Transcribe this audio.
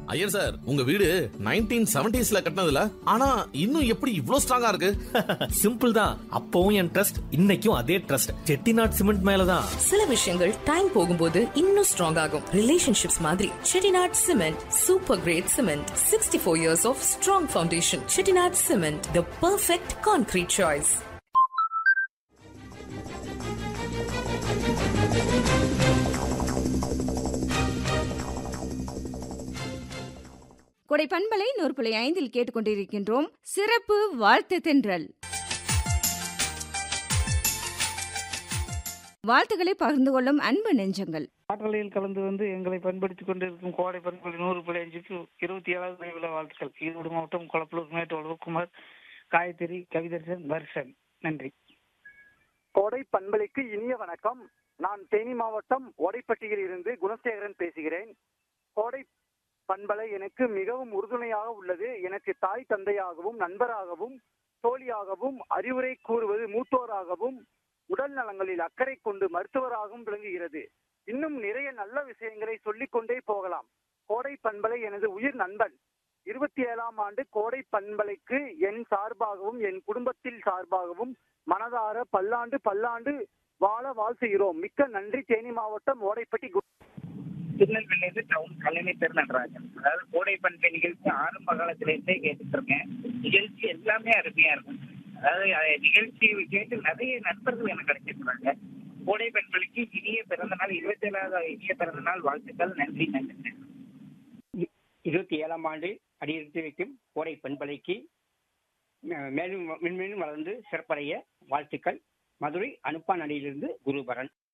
Iyer sir உங்க வீடு nineteen செவன்டிஸ்ல கட்டினதுல ஆனா இன்னும் எப்படி இவ்ளோ ஸ்ட்ராங்கா இருக்கு சிம்பிள் தான் அப்பவும் என் ட்ரஸ்ட் இன்னைக்கும் அதே ட்ரஸ்ட் செட்டிநாட் சிமெண்ட் மேலதான் சில விஷயங்கள் டைம் போகும்போது இன்னும் ஸ்ட்ராங் ஆகும் ரிலேஷன்ஷிப்ஸ் மாதிரி Chettinad cement super great cement sixty four years of strong foundation Chettinad cement the perfect concrete choice Kodai பண்பலை நூறு புள்ளி ஐந்தில் கேட்டுக்கொண்டிருக்கின்றோம் சிறப்பு வாழ்த்து தென்றல் வாழ்த்துக்களை பகிர்ந்து கொள்ளும் அன்பு நெஞ்சங்கள் ஆற்றலையில் கலந்து வந்து எங்களை பண்படுத்திக் கொண்டிருக்கும் கோடை பண்புகள் நூறு புள்ளி அஞ்சுக்கு இருபத்தி ஏழாவது நினைவுல வாழ்த்துக்கள் ஈரோடு மாவட்டம் கொளப்பலூர் மேட்டு வளர்க்குமார் காயத்ரி கவிதர்சன் வருஷன் நன்றி கோடை பண்பலைக்கு இனிய வணக்கம் நான் தேனி மாவட்டம் ஓடைப்பட்டியில் இருந்து குணசேகரன் பேசுகிறேன் கோடை பண்பலை எனக்கு மிகவும் உறுதுணையாக உள்ளது எனக்கு தாய் தந்தையாகவும் நண்பராகவும் தோழியாகவும் அறிவுரை கூறுவது மூத்தோராகவும் உடல் நலங்களில் அக்கறை கொண்டு மருத்துவராகவும் விளங்குகிறது இன்னும் நிறைய நல்ல விஷயங்களை சொல்லிக் கொண்டே போகலாம் கோடை பண்பலை எனது உயிர் நண்பன் இருபத்தி ஏழாம் ஆண்டு கோடை பண்பலைக்கு என் சார்பாகவும் என் குடும்பத்தில் சார்பாகவும் மனதார பல்லாண்டு பல்லாண்டு வாழ வாழ்த்துகிறோம் மிக்க நன்றி தேனி மாவட்டம் ஓடைப்பட்டி கு- திருநெல்வேலியிலிருந்து டவுன் கல்லணை திருநன்றாஜன் அதாவது கோடை பண்பை நிகழ்ச்சி ஆரம்ப காலத்துல இருந்தே கேட்டுட்டு இருக்கேன் நிகழ்ச்சி எல்லாமே அருமையா இருக்கும் அதாவது அஹ், நிகழ்ச்சி கேட்டு நிறைய நண்பர்கள் எனக்கு கிடைச்சிருக்காங்க கோடை பெண்களுக்கு இனிய பிறந்த நாள் இருபத்தி ஏழாவது இனிய பிறந்த நாள் வாழ்த்துக்கள் நன்றி நன்றி இருபத்தி ஏழாம் ஆண்டு அடியெடுத்து வைக்கும் கோடை பண்பலைக்கு அஹ், மேலும் மென்மேலும் வளர்ந்து சிறப்படைய வாழ்த்துக்கள் மதுரை அனுப்பான் அடியிலிருந்து குருபரன்